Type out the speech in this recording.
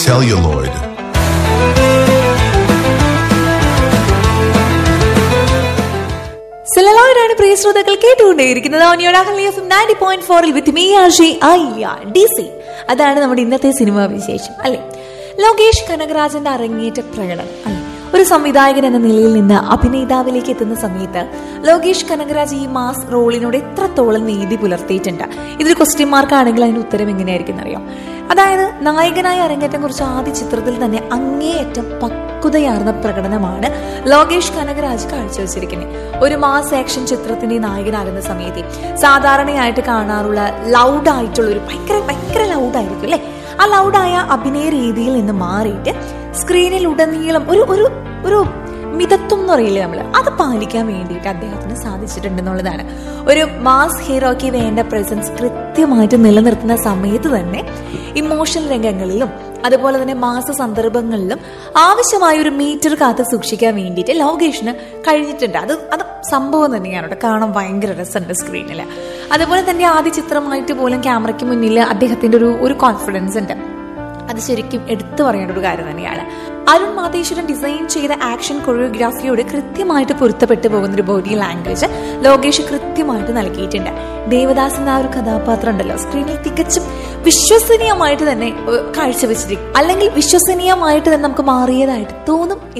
celluloid. സെലലോയിഡാണ് പ്രിയ ശ്രോതാക്കൾ കേട്ടുകൊണ്ടേയിരിക്കുന്നത് ninety point ഫോറിൽ with me Arshi അയ്യ ഡി സി അതാണ് നമ്മുടെ ഇന്നത്തെ സിനിമാ വിശേഷം അല്ലെ ലോകേഷ് കനകരാജന്റെ അരങ്ങേറ്റ പ്രകടനം അല്ലെ ഒരു സംവിധായകൻ എന്ന നിലയിൽ നിന്ന് അഭിനേതാവിലേക്ക് എത്തുന്ന സമയത്ത് ലോകേഷ് കനകരാജ് ഈ മാസ് റോളിനോട് എത്രത്തോളം നീതി പുലർത്തിയിട്ടുണ്ട് ഇതൊരു ക്വസ്റ്റ്യൻ മാർക്കാണെങ്കിൽ അതിന്റെ ഉത്തരം എങ്ങനെയായിരിക്കും അറിയാം അതായത് നായകനായ അരങ്ങേറ്റം കുറിച്ച് ആദ്യ ചിത്രത്തിൽ തന്നെ അങ്ങേയറ്റം പക്വതയാർന്ന പ്രകടനമാണ് ലോകേഷ് കനകരാജ് കാഴ്ചവെച്ചിരിക്കുന്നത് ഒരു മാസ് ആക്ഷൻ ചിത്രത്തിന്റെ നായകനാകുന്ന സമയത്ത് സാധാരണയായിട്ട് കാണാറുള്ള ലൗഡ് ആയിട്ടുള്ള ഒരു ഭയങ്കര ഭയങ്കര ലൗഡായിരിക്കും അല്ലെ ആ ലൗഡായ അഭിനയ രീതിയിൽ നിന്ന് മാറിയിട്ട് സ്ക്രീനിൽ ഉടനീളം ഒരു ഒരു ഒരു മിതത്വം എന്ന് പറയില്ലേ നമ്മൾ അത് പാലിക്കാൻ വേണ്ടിയിട്ട് അദ്ദേഹത്തിന് സാധിച്ചിട്ടുണ്ടെന്നുള്ളതാണ് ഒരു മാസ് ഹീറോയ്ക്ക് വേണ്ട പ്രസൻസ് കൃത്യമായിട്ട് നിലനിർത്തുന്ന സമയത്ത് തന്നെ ഇമോഷണൽ രംഗങ്ങളിലും അതുപോലെ തന്നെ മാസ സന്ദർഭങ്ങളിലും ആവശ്യമായ ഒരു മീറ്റർ കാത്ത് സൂക്ഷിക്കാൻ വേണ്ടിയിട്ട് ലോകേഷിന് കഴിഞ്ഞിട്ടുണ്ട് അത് അത് സംഭവം തന്നെയാണ് കേട്ടോ കാണാൻ ഭയങ്കര രസമുണ്ട് സ്ക്രീനിൽ അതുപോലെ തന്നെ ആദ്യ ചിത്രമായിട്ട് പോലും ക്യാമറയ്ക്ക് മുന്നിൽ അദ്ദേഹത്തിന്റെ ഒരു ഒരു കോൺഫിഡൻസ് ഉണ്ട് അത് ശരിക്കും എടുത്തു പറയേണ്ട ഒരു കാര്യം തന്നെയാണ് അരുൺ മാതേശ്വരൻ ഡിസൈൻ ചെയ്ത ആക്ഷൻ കൊറിയോഗ്രാഫിയോട് കൃത്യമായിട്ട് പൊരുത്തപ്പെട്ടു പോകുന്ന ഒരു ബോഡി ലാംഗ്വേജ് ലോകേഷ് കൃത്യമായിട്ട് നൽകിയിട്ടുണ്ട് ദേവദാസ് എന്ന ആ ഒരു കഥാപാത്രം ഉണ്ടല്ലോ സ്ക്രീനിൽ തികച്ചും വിശ്വസനീയമായിട്ട് തന്നെ ഏഹ്, കാഴ്ചവെച്ചിരിക്കും അല്ലെങ്കിൽ വിശ്വസനീയമായിട്ട് തന്നെ നമുക്ക് മാറിയതായിട്ട് തോന്നും